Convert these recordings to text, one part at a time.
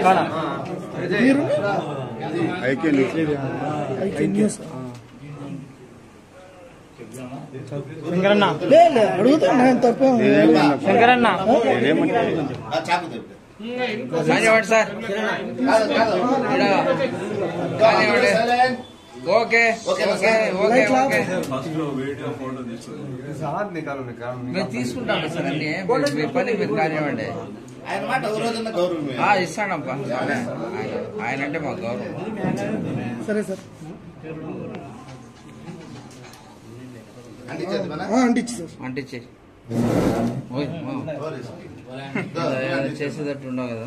మీరు IK news IK news శంకరన్న లే లే అడుగుతా నేను తప్పేం శంకరన్న కానివ్వండి సార్ కానివ్వండి ఓకే ఓకే ఓకే ఓకే మేము తీసుకుంటాం సార్ అన్ని మీ- మీ పని మీరు కానివ్వండి ఆయన మాట ఒక రోజున్న గౌరవం ఆ, ఇస్తానప్పా ఆయన ఆయన అంటే మాకు గౌరవం సరే సార్ అందించేది మన ఆ, అంటించి సార్ అంటించి ఓయ్, ఓ. చేసేటట్టు ఉండవు కదా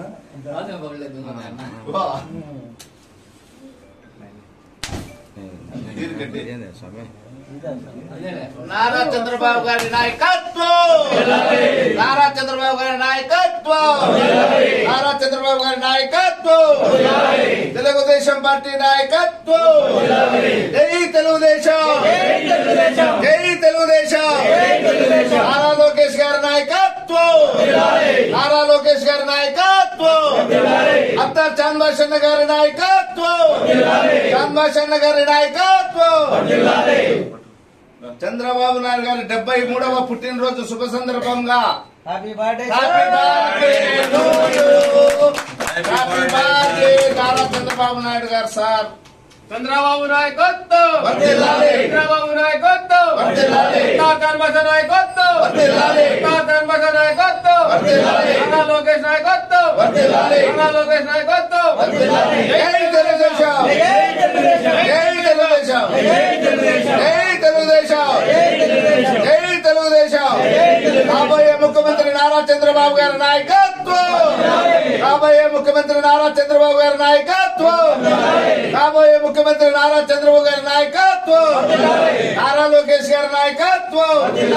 ఏంది స్వామి నారా చంద్రబాబు గారి నాయకత్వం నారా చంద్రబాబు గారి నాయకత్వం నారా చంద్రబాబు గారి నాయకత్వం తెలుగుదేశం పార్టీ నాయకత్వం జై తెలుగుదేశం జై తెలుగుదేశం నారా లోకేష్ గారి నాయకత్వం నారా లోకేష్ గారి నాయకత్వం అత్తర్ చాంద్భాషన్న గారి నాయకత్వం చాంద్భాషన్న గారి నాయకత్వం చంద్రబాబు నాయుడు గారి డెబ్బై మూడవ పుట్టినరోజు శుభ సందర్భంగా happy birthday happy birthday Nara Chandrababu Naidu garu sir Chandrababu నాయకత్వం వర్ధిల్లాలి. చంద్రబాబు నాయకత్వం వర్ధిల్లాలి. కర్మస నాయకత్వం వర్ధిల్లాలి. కర్మస నాయకత్వం వర్ధిల్లాలి. నారా లోకేష్ నాయకత్వం వర్ధిల్లాలి. నారా లోకేష్ నాయకత్వం వర్ధిల్లాలి. జై తెలుగుదేశం జై తెలుగుదేశం జై తెలుగుదేశం జై తెలుగుదేశం రాబోయే ముఖ్యమంత్రి నారా చంద్రబాబు గారి నాయకత్వం రాబోయే ముఖ్యమంత్రి నారా చంద్రబాబు గారి నాయకత్వం రాబోయే ముఖ్యమంత్రి నారా చంద్రబాబు గారి నాయకత్వం నారా లోకేష్ గారి నాయకత్వం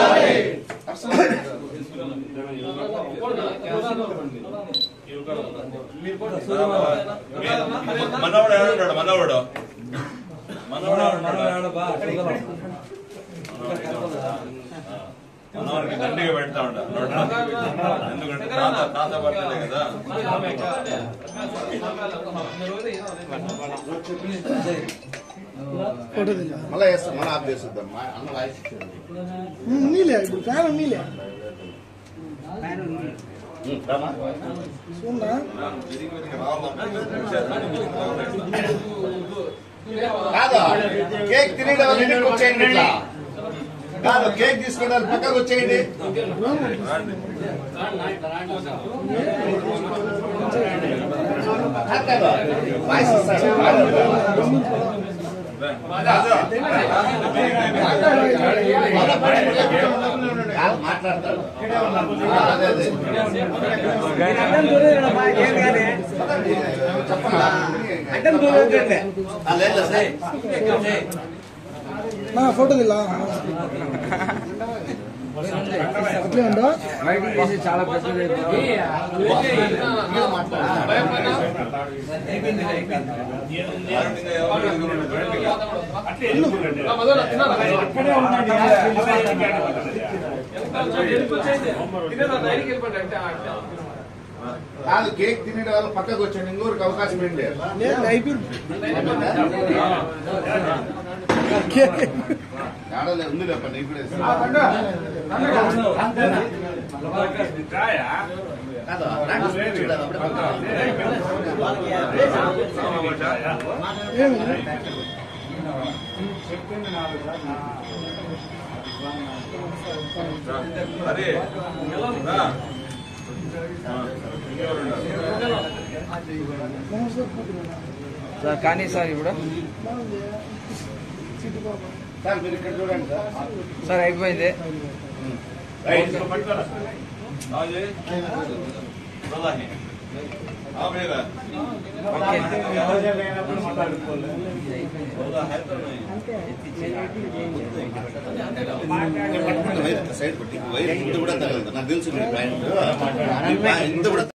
మనవాడు ఎవడున్నాడు మనవాడు మనవాడు మనవాడికి దండిగా పెడతా ఉంటా ఎందుకంటే తాత తాత బర్త్డే కదా ఫోటో దిగా మళ్ళీ వేస్తాం మళ్ళీ ఆఫ్ చేస్తుందాం అన్న వాయిస్ ఇచ్చాడు. నీలే ఇప్పుడు ఫ్యాన్ నీలే ఉం, రామా? చూడరా కాదు కేక్ తినేది వాళ్ళు ఇంటికి వచ్చేయండి ఇట్లా కాదు కేక్ తీసుకుంటే వాళ్ళు పక్కకు వచ్చేయండి కాదు, కాదు. వాయిస్ ఇస్తాడు. కాదు, మాట్లాడతాడు అదే, అదే. చెప్పనా? ఆ, లేదు సార్ నా ఫోటో దిలా అట్లే ఉండో బయటికి తీసి చాలా పెద్దది కాదు కేక్ తినే వాళ్ళు పక్కకు వచ్చాడు ఇంకోరికి అవకాశం ఏంటి లేదు అయిపోయింది ఆడలే ఉంది లేప నీకు కూడా ఇస్తా. కాదు, రండి, చూడాలి, అప్పుడే ఏమి అరే రా. సార్ కానీ సార్ ఇప్పుడు సార్ మీరు ఇక్కడ చూడండి సార్ సార్ అయిపోయింది రైట్ రాజే. ప్రధాని. ఆ మీద. ఓకే వైర్ సైడ్ కొట్టి వైర్ ఇంత కూడా తగలదు నాకు తెలుసు మీ పాయింట్ మీ పాయింట్ ఇంత కూడా